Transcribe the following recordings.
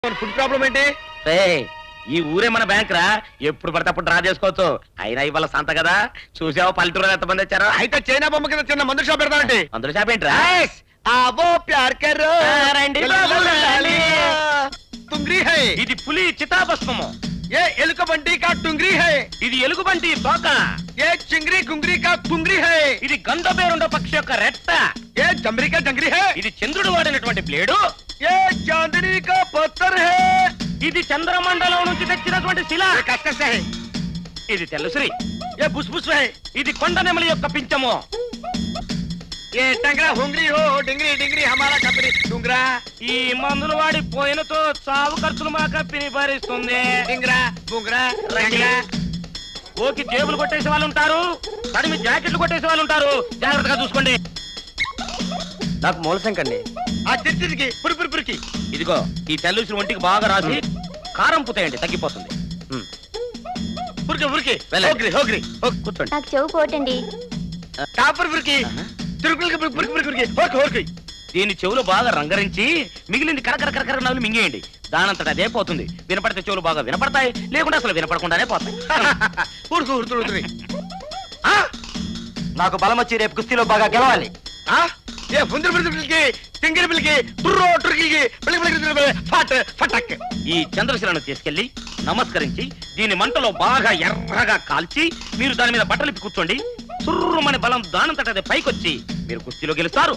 Food problem ఏంటి రేయ్, ఈ ఊరే మన బ్యాంక్ రా ఎప్పుడు పడితే అప్పుడు డ్రా చేసుకోవచ్చు అయినా ఇవాళ సంత కదా చూసావా పల్లెటూరు ఎంతమంది వచ్చారో అయితే చైనా బొమ్మ కింద చిన్న మందు షాప్ పెడతానండి అందులో షాప్ ఏంట్రా ఆవో ప్యార్ కరో ఆ, రండి బాబు, రండి. తుంగ్రీ హై ఇది పులి చితాభస్మము ఏ ఎలుక బంటి కా టుంగ్రీ హై ఇది ఎలుగుబంటి తోక ఏ చింగ్రీ కుంగ్రీ కా తుంగ్రీ హై ఇది గంధ పేరుండ పక్షి యొక్క రెట్ట ఏ జంబరీ కా జంగ్రీ హై ఇది చంద్రుడు వాడినటువంటి బ్లేడు ఏ చాందనీ కా పత్తర్ హై ఇది చంద్రమండలం నుంచి తెచ్చినటువంటి శిల ఏ కస్కస్ హై ఇది తెల్లసిరి ఏ బుస్ బుస్ హై ఇది కొండ నెమలి యొక్క పించము ఏ టంగరా హుంగ్రీ హో డింగ్రీ డింగ్రీ హమారా కంపెనీ టుంగ్రా ఈ మందులు వాడి పోయినతో చావు ఖర్చులు మా కంపెనీ భరిస్తుంది డింగ్రా బుంగ్రా రంగ్రా ఓకి జేబులు కొట్టేసే వాళ్ళు ఉంటారు తడిమి జాకెట్లు కొట్టేసే వాళ్ళు ఉంటారు జాగ్రత్తగా చూసుకోండి నాకు మూలశంకండి ఆ తిరిగి పురి పురి పురికి ఇదిగో ఈ తెల్లుసిన ఒంటికి బాగా రాసి కారం పుతాయండి తగ్గిపోతుంది ఉమ్, పురికి పురికి వెళ్ళండి. హోగ్రీ హోగ్రీ కూర్చోండి నాకు చెవు పోటండి కాపర్ పురికి తిరుగులకి పురికి పురికి పురికి హోర్కి హోర్కి దీని చెవులు బాగా రంగరించి మిగిలింది కరకర కరకర నవ్వులు మింగేయండి దానంతట అదే పోతుంది వినపడితే చెవులు బాగా వినపడతాయి లేకుండా అసలు వినపడకుండానే పోతాయి ఊరుకు ఊరుతుడు ఆ! నాకు బలం వచ్చి రేపు కుస్తీలో బాగా గెలవాలి ఏ ముందు పిలికి తింగిరి పిలికి తుర్రో టుర్కి పిలికి పిలికి ఫట్ ఫటక్ ఈ చంద్రశిలను తీసుకెళ్లి నమస్కరించి దీని మంటలో బాగా ఎర్రగా కాల్చి మీరు దాని మీద బట్టలిపి కూర్చోండి సుర్రుమని బలం దానంతట అదే పైకొచ్చి మీరు కుస్తీలో గెలుస్తారు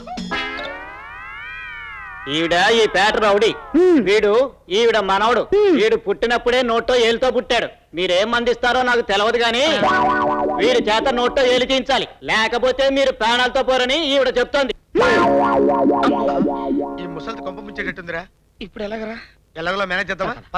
ఈవిడ ఈ పేట రౌడీ వీడు ఈవిడ మనవడు వీడు పుట్టినప్పుడే నోట్లో ఏలుతో పుట్టాడు మీరేం మందిస్తారో నాకు తెలియదు గాని వీడి చేత నోట్లో ఏలు తీయించాలి లేకపోతే మీరు ప్రాణాలతో పోరని ఈవిడ చెప్తోంది ఈ ముసలి కొంప ముంచేటట్టుందిరా ఇప్పుడు ఎలాగరా ఎలాగోలా మేనేజ్ చేద్దామా